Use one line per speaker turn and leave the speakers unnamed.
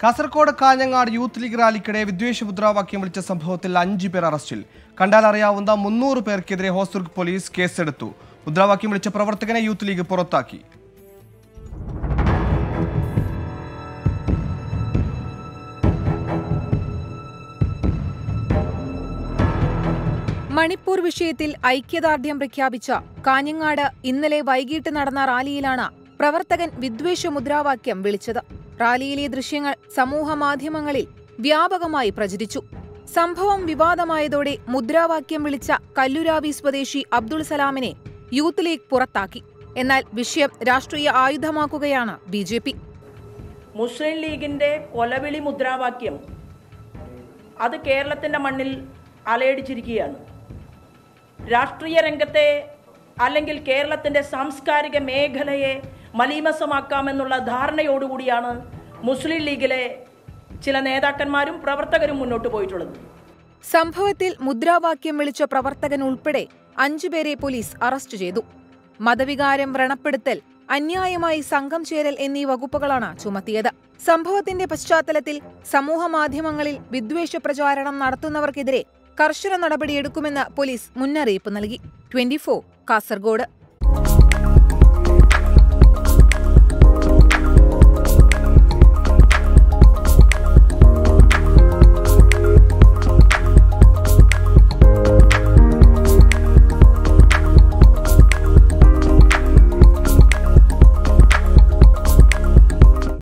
Kasaragod Kanhangad youth league റാലിക്കിടെ വിദ്വേഷ മുദ്രാവാക്യം വിളിച്ച സംഭവത്തിൽ അഞ്ചു പേർ അറസ്റ്റിൽ കണ്ടാലറിയാവുന്ന മുന്നൂറ് പേർക്കെതിരെ ഹോസ്ദുർഗ് പോലീസ് കേസെടുത്തു മുദ്രാവാക്യം വിളിച്ച പ്രവർത്തകനെ യൂത്ത് ലീഗ് പുറത്താക്കി
മണിപ്പൂർ വിഷയത്തിൽ ഐക്യദാർഢ്യം പ്രഖ്യാപിച്ച കാഞ്ഞങ്ങാട് ഇന്നലെ വൈകിട്ട് നടന്ന റാലിയിലാണ് പ്രവർത്തകൻ വിദ്വേഷ മുദ്രാവാക്യം വിളിച്ചത് റാലിയിലെ ദൃശ്യങ്ങൾ സമൂഹമാധ്യമങ്ങളിൽ വ്യാപകമായി പ്രചരിച്ചു സംഭവം വിവാദമായതോടെ മുദ്രാവാക്യം വിളിച്ച കല്ലുരാവി സ്വദേശി അബ്ദുൾ സലാമിനെ യൂത്ത് ലീഗ് പുറത്താക്കി എന്നാൽ വിഷയം രാഷ്ട്രീയ ആയുധമാക്കുകയാണ് ബി ജെ പി
മുസ്ലിം ലീഗിൻ്റെ കൊലവിളി മുദ്രാവാക്യം അത് കേരളത്തിൻ്റെ മണ്ണിൽ അലയടിച്ചിരിക്കുകയാണ് രാഷ്ട്രീയ രംഗത്തെ അല്ലെങ്കിൽ കേരളത്തിൻ്റെ സാംസ്കാരിക മേഖലയെ മലീമസമാക്കാമെന്നുള്ള ധാരണയോടുകൂടിയാണ് മുസ്ലിം ലീഗിലെ ചില നേതാക്കന്മാരും പ്രവർത്തകരും മുന്നോട്ട് പോയിട്ടുള്ളത്
സംഭവത്തിൽ മുദ്രാവാക്യം വിളിച്ച പ്രവർത്തകൻ ഉൾപ്പെടെ അഞ്ചുപേരെ പോലീസ് അറസ്റ്റ് ചെയ്തു മതവികാരം വ്രണപ്പെടുത്തൽ അന്യായമായി സംഘം ചേരൽ എന്നീ വകുപ്പുകളാണ് ചുമത്തിയത് സംഭവത്തിന്റെ പശ്ചാത്തലത്തിൽ സമൂഹമാധ്യമങ്ങളിൽ വിദ്വേഷ പ്രചാരണം നടത്തുന്നവർക്കെതിരെ കർശന നടപടിയെടുക്കുമെന്ന് പോലീസ് മുന്നറിയിപ്പ് നൽകി ട്വന്റി കാസർഗോഡ്